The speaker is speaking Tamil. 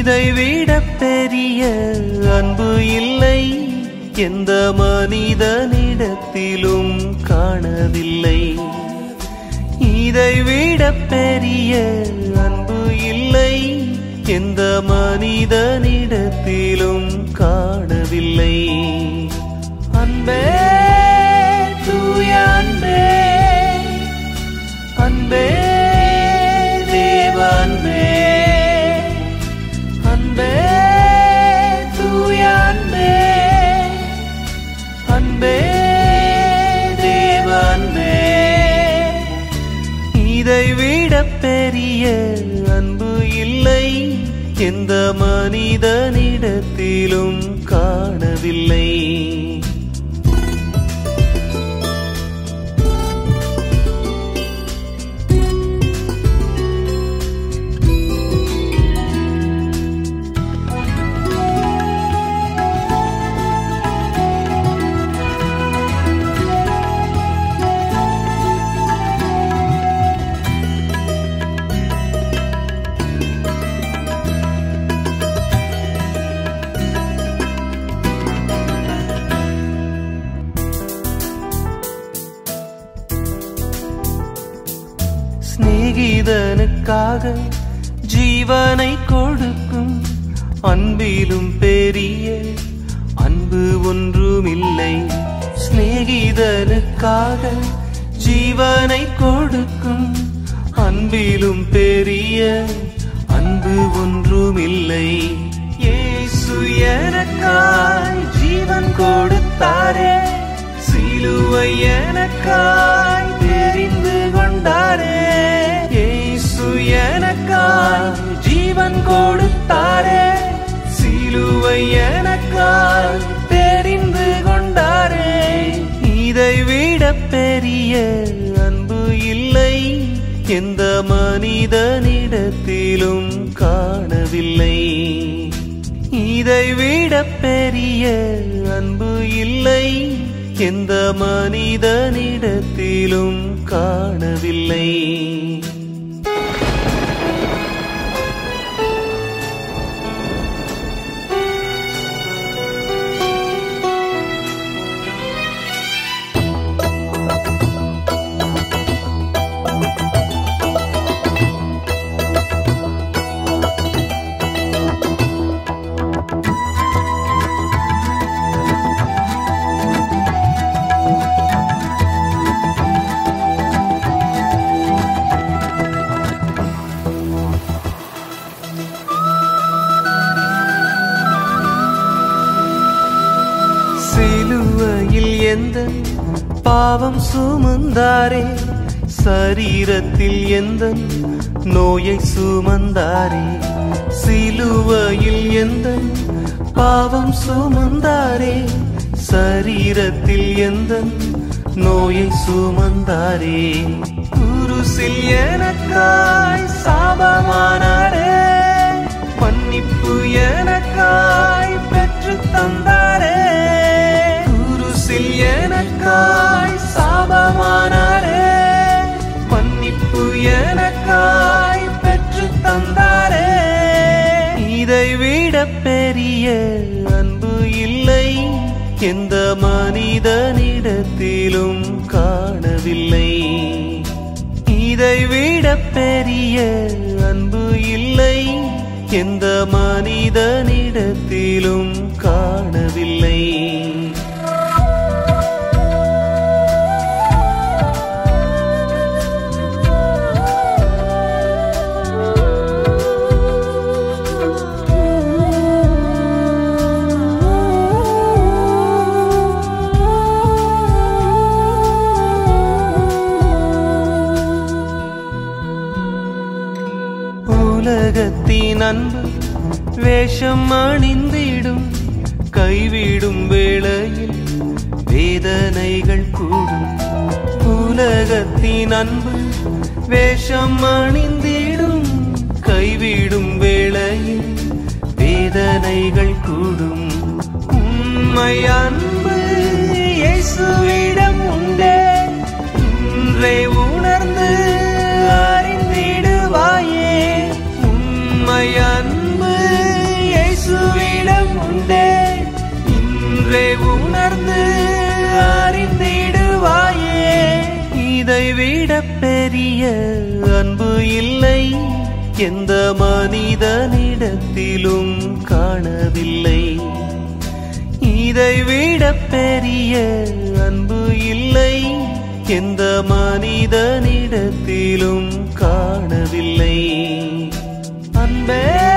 இதை விட பெரிய அன்பு இல்லை எந்த மனிதனிடத்திலும் காணவில்லை இதை விட பெரிய அன்பு இல்லை எந்த மனிதனிடத்திலும் காணவில்லை அன்பே தூய அன்பே அன்பே தேவ அன்பே அன்பே தூய அன்பே அன்பே தேவ அன்பே இதை விட பெரிய அன்பு இல்லை எந்த மனிதனிடத்திலும் காணவில்லை சிநேகிதனுக்காக ஜீவனை கொடுக்கும் அன்பிலும் பெரிய அன்பு ஒன்றுமில்லை சிநேகிதனுக்காக ஜீவனை கொடுக்கும் அன்பிலும் பெரிய அன்பு ஒன்றுமில்லை இயேசு எனக்காய் ஜீவன் கொடுத்தாரே சிலுவை எனக்காய் தெரிந்து கொண்டாரே இயேசு எனக்காய் ஜீவன் கொடுத்தாரே சிலுவை எனக்காய் தெரிந்து கொண்டாரே இதை விட பெரிய அன்பு இல்லை எந்த மனிதனிடத்திலும் காணவில்லை இதை விட பெரிய அன்பு இல்லை எந்த மனிதனிடத்திலும் காணவில்லை சிலுவையில் எந்த பாவம் சுமந்தாரே சரீரத்தில் எந்த நோயை சுமந்தாரே சிலுவையில் எந்த பாவம் சுமந்தாரே சரீரத்தில் எந்த நோயை சுமந்தாரே குருசில் எனக்காய் சாபமானாரே மன்னிப்பு எனக்காய் பெற்று தந்தாரே குருசில் எனக்காய் சாபமானாரே மன்னிப்பு எனக்காய் பெற்று தந்தாரே இதை விட பெரிய அன்பு இல்லை எந்த மனிதனிடத்திலும் காணவில்லை இதை விட பெரிய அன்பு இல்லை எந்த மனிதனிடத்திலும் காணவில்லை உலகத்தின் அன்பு வேஷம் அணிந்திடும் கைவிடும் வேளையில் வேதனைகள் கூடும் உலகத்தின் அன்பு வேஷம் அணிந்திடும் கைவிடும் வேளையில் வேதனைகள் கூடும் உண்மை அன்பு இயேசுவிடம் உண்டே இன்றே உணர்ந்து அறிந்திடுவாயே உண்மை அன்பு உண்டே இன்றே உணர்ந்து அறிந்திடுவாயே இதை விட பெரிய அன்பு இல்லை எந்த மனிதனிடத்திலும் காணவில்லை இதை விட பெரிய அன்பு இல்லை எந்த மனிதனிடத்திலும் காணவில்லை அன்பே